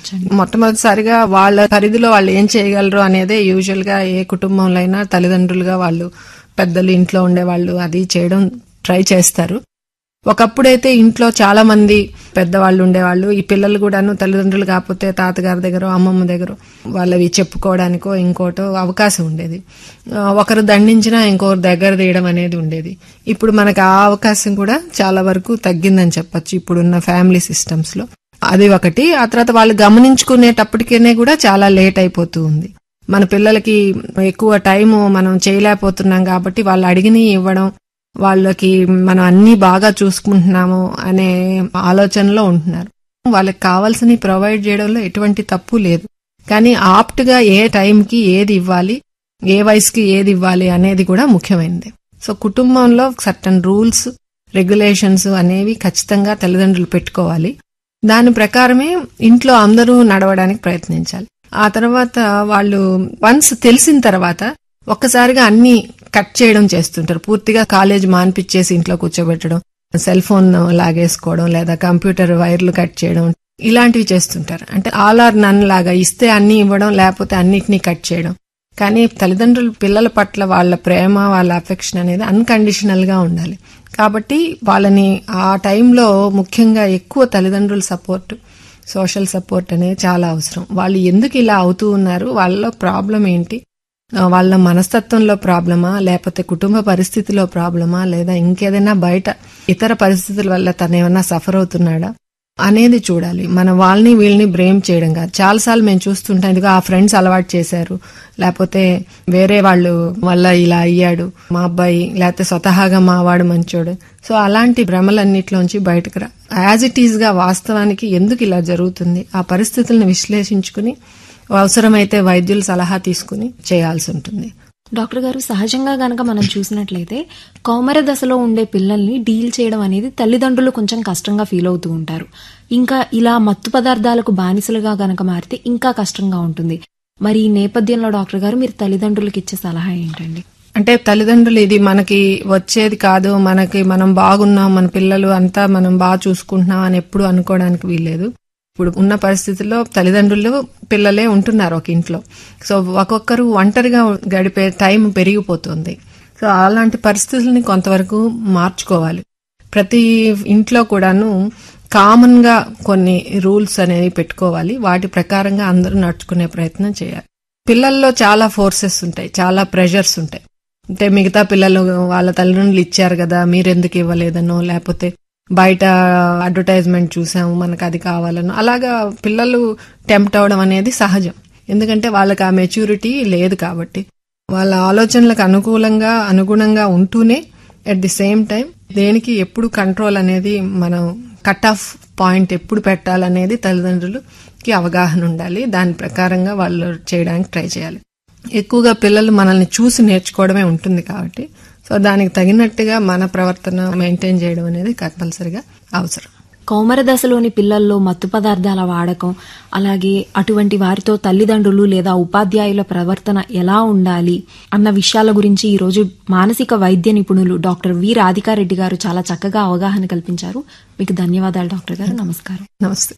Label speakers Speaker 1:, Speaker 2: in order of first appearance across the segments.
Speaker 1: చెప్పొచ్చండి
Speaker 2: మొట్టమొదటిసారిగా వాళ్ళ పరిధిలో వాళ్ళు ఏం చేయగలరు అనేదే యూజువల్ గా ఏ కుటుంబంలో అయినా తల్లిదండ్రులుగా వాళ్ళు పెద్దలు ఇంట్లో ఉండేవాళ్ళు అది చేయడం ట్రై చేస్తారు ఒకప్పుడైతే ఇంట్లో చాలా మంది పెద్దవాళ్ళు ఉండేవాళ్ళు ఈ పిల్లలు కూడాను తల్లిదండ్రులు కాకపోతే తాతగారి దగ్గర అమ్మమ్మ దగ్గర వాళ్ళవి చెప్పుకోవడానికో ఇంకోటో అవకాశం ఉండేది ఆ, ఒకరు దండించినా ఇంకొకరు దగ్గర తీయడం అనేది ఉండేది ఇప్పుడు మనకు ఆ అవకాశం కూడా చాలా వరకు తగ్గిందని చెప్పొచ్చు ఇప్పుడున్న ఫ్యామిలీ సిస్టమ్స్ లో అది ఒకటి ఆ తర్వాత వాళ్ళు గమనించుకునేటప్పటికేనే కూడా చాలా లేట్ అయిపోతూ ఉంది మన పిల్లలకి ఎక్కువ టైం మనం చేయలేకపోతున్నాం కాబట్టి వాళ్ళు అడిగిని ఇవ్వడం వాళ్ళకి మనం అన్ని బాగా చూసుకుంటున్నాము అనే ఆలోచనలో ఉంటున్నారు వాళ్ళకి కావాల్సినవి ప్రొవైడ్ చేయడంలో ఎటువంటి తప్పు లేదు కానీ ఆప్ట్ గా ఏ టైంకి ఏది ఇవ్వాలి ఏ వయసుకి ఏది ఇవ్వాలి అనేది కూడా ముఖ్యమైనది సో కుటుంబంలో సర్టన్ రూల్స్ రెగ్యులేషన్స్ అనేవి ఖచ్చితంగా తల్లిదండ్రులు పెట్టుకోవాలి దాని ప్రకారమే ఇంట్లో అందరూ నడవడానికి ప్రయత్నించాలి ఆ తర్వాత వాళ్ళు వన్స్ తెలిసిన తర్వాత ఒక్కసారిగా అన్ని కట్ చేయడం చేస్తుంటారు పూర్తిగా కాలేజ్ మాన్పిచ్చేసి ఇంట్లో కూర్చోబెట్టడం సెల్ ఫోన్ లాగేసుకోవడం లేదా కంప్యూటర్ వైర్లు కట్ చేయడం ఇలాంటివి చేస్తుంటారు అంటే ఆల్ ఆర్ నన్ లాగా ఇస్తే అన్ని ఇవ్వడం లేకపోతే అన్నిటినీ కట్ చేయడం కానీ తల్లిదండ్రులు పిల్లల పట్ల వాళ్ళ ప్రేమ వాళ్ళ అఫెక్షన్ అనేది అన్కండిషనల్ గా ఉండాలి కాబట్టి వాళ్ళని ఆ టైంలో ముఖ్యంగా ఎక్కువ తల్లిదండ్రుల సపోర్ట్ సోషల్ సపోర్ట్ అనేది చాలా అవసరం వాళ్ళు ఎందుకు ఇలా అవుతూ ఉన్నారు వాళ్ళలో ప్రాబ్లం ఏంటి ఆ, వాళ్ళ మనస్తత్వంలో ప్రాబ్లమా లేకపోతే కుటుంబ పరిస్థితిలో ప్రాబ్లమా లేదా ఇంకేదైనా బయట ఇతర పరిస్థితుల వల్ల తను ఏమన్నా సఫర్ అవుతున్నాడా అనేది చూడాలి మన వాళ్ళని వీళ్ళని బ్రేమ్ చేయడం కాదు చాలాసార్లు మేము చూస్తుంటాం ఇదిగో ఆ ఫ్రెండ్స్ అలవాటు చేశారు లేకపోతే వేరే వాళ్ళు వల్ల ఇలా అయ్యాడు మా అబ్బాయి లేకపోతే స్వతహాగా మా వాడు మంచోడు సో అలాంటి భ్రమలన్నిట్లోంచి బయటకు రా యాజ్ ఇట్ ఈజ్ గా వాస్తవానికి ఎందుకు ఇలా జరుగుతుంది ఆ పరిస్థితులను విశ్లేషించుకుని అవసరమైతే వైద్యుల సలహా తీసుకుని చేయాల్సి ఉంటుంది
Speaker 1: డాక్టర్ గారు సహజంగా గనక మనం చూసినట్లయితే కౌమర దశలో ఉండే పిల్లల్ని డీల్ చేయడం అనేది తల్లిదండ్రులు కొంచెం కష్టంగా ఫీల్ అవుతూ ఉంటారు ఇంకా ఇలా మత్తు పదార్థాలకు బానిసలుగా గనక మారితే ఇంకా కష్టంగా ఉంటుంది మరి ఈ నేపథ్యంలో డాక్టర్ గారు మీరు తల్లిదండ్రులకు ఇచ్చే సలహా ఏంటండి
Speaker 2: అంటే తల్లిదండ్రులు ఇది మనకి వచ్చేది కాదు మనకి మనం బాగున్నాం మన పిల్లలు అంతా మనం బాగా చూసుకుంటున్నాం అని ఎప్పుడు అనుకోవడానికి వీల్లేదు ఇప్పుడు ఉన్న పరిస్థితుల్లో తల్లిదండ్రులు పిల్లలే ఉంటున్నారు ఒక ఇంట్లో సో ఒక్కొక్కరు ఒంటరిగా గడిపే టైం పెరిగిపోతుంది సో అలాంటి పరిస్థితుల్ని కొంతవరకు మార్చుకోవాలి ప్రతి ఇంట్లో కూడాను కామన్ గా కొన్ని రూల్స్ అనేవి పెట్టుకోవాలి వాటి ప్రకారంగా అందరూ నడుచుకునే ప్రయత్నం చేయాలి పిల్లల్లో చాలా ఫోర్సెస్ ఉంటాయి చాలా ప్రెషర్స్ ఉంటాయి అంటే మిగతా పిల్లలు వాళ్ళ తల్లిదండ్రులు ఇచ్చారు కదా మీరెందుకు ఇవ్వలేదనో లేకపోతే బయట అడ్వర్టైజ్మెంట్ చూసాము మనకు అది కావాలనో అలాగా పిల్లలు టెంప్ట్ అవడం అనేది సహజం ఎందుకంటే వాళ్ళకి ఆ మెచ్యూరిటీ లేదు కాబట్టి వాళ్ళ ఆలోచనలకు అనుకూలంగా అనుగుణంగా ఉంటూనే అట్ ది సేమ్ టైం దేనికి ఎప్పుడు కంట్రోల్ అనేది మనం కట్ ఆఫ్ పాయింట్ ఎప్పుడు పెట్టాలనేది తల్లిదండ్రులకి అవగాహన ఉండాలి దాని ప్రకారంగా వాళ్ళు చేయడానికి ట్రై చేయాలి ఎక్కువగా పిల్లలు మనల్ని చూసి నేర్చుకోవడమే ఉంటుంది కాబట్టి సో దానికి తగినట్టుగా మన ప్రవర్తన మెయింటైన్ చేయడం అనేది కంపల్సరిగా అవసరం
Speaker 1: కౌమర దశలోని పిల్లల్లో మత్తు పదార్థాల వాడకం అలాగే అటువంటి వారితో తల్లిదండ్రులు లేదా ఉపాధ్యాయుల ప్రవర్తన ఎలా ఉండాలి అన్న విషయాల గురించి ఈ రోజు మానసిక వైద్య నిపుణులు డాక్టర్ వి రాధికారెడ్డి గారు చాలా చక్కగా అవగాహన కల్పించారు మీకు ధన్యవాదాలు డాక్టర్ గారు నమస్కారం
Speaker 2: నమస్తే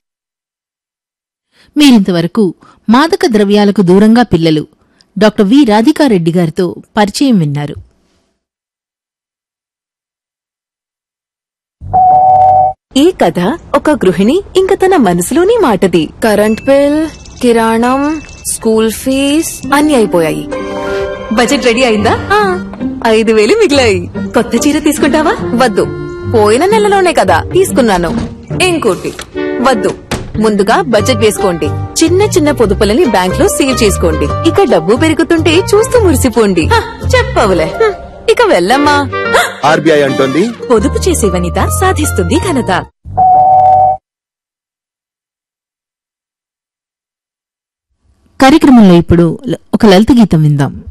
Speaker 3: మీరింతవరకు మాదక ద్రవ్యాలకు దూరంగా పిల్లలు డాక్టర్ వి రాధికారెడ్డి గారితో పరిచయం విన్నారు
Speaker 4: ఈ కథ ఒక గృహిణి ఇంక తన మనసులోని మాటది కరెంట్ బిల్ కిరాణం స్కూల్ ఫీజ్ అన్ని అయిపోయాయి బడ్జెట్ రెడీ అయిందా ఆ, ఐదు వేలు మిగిలాయి కొత్త చీర తీసుకుంటావా వద్దు పోయిన నెలలోనే కదా తీసుకున్నాను ఇంకోటి వద్దు ముందుగా బడ్జెట్ వేసుకోండి చిన్న చిన్న పొదుపులని బ్యాంక్ లో సేవ్ చేసుకోండి ఇక డబ్బు పెరుగుతుంటే చూస్తూ మురిసిపోండి హ, చెప్పవులే హ్మ్, ఇక వెళ్ళమ్మా హ,
Speaker 5: ఆర్బీఐ అంటోంది
Speaker 4: పొదుపు చేసే వనిత సాధిస్తుంది ఘనత
Speaker 3: కార్యక్రమంలో ఇప్పుడు ఒక లలిత గీతం విందాం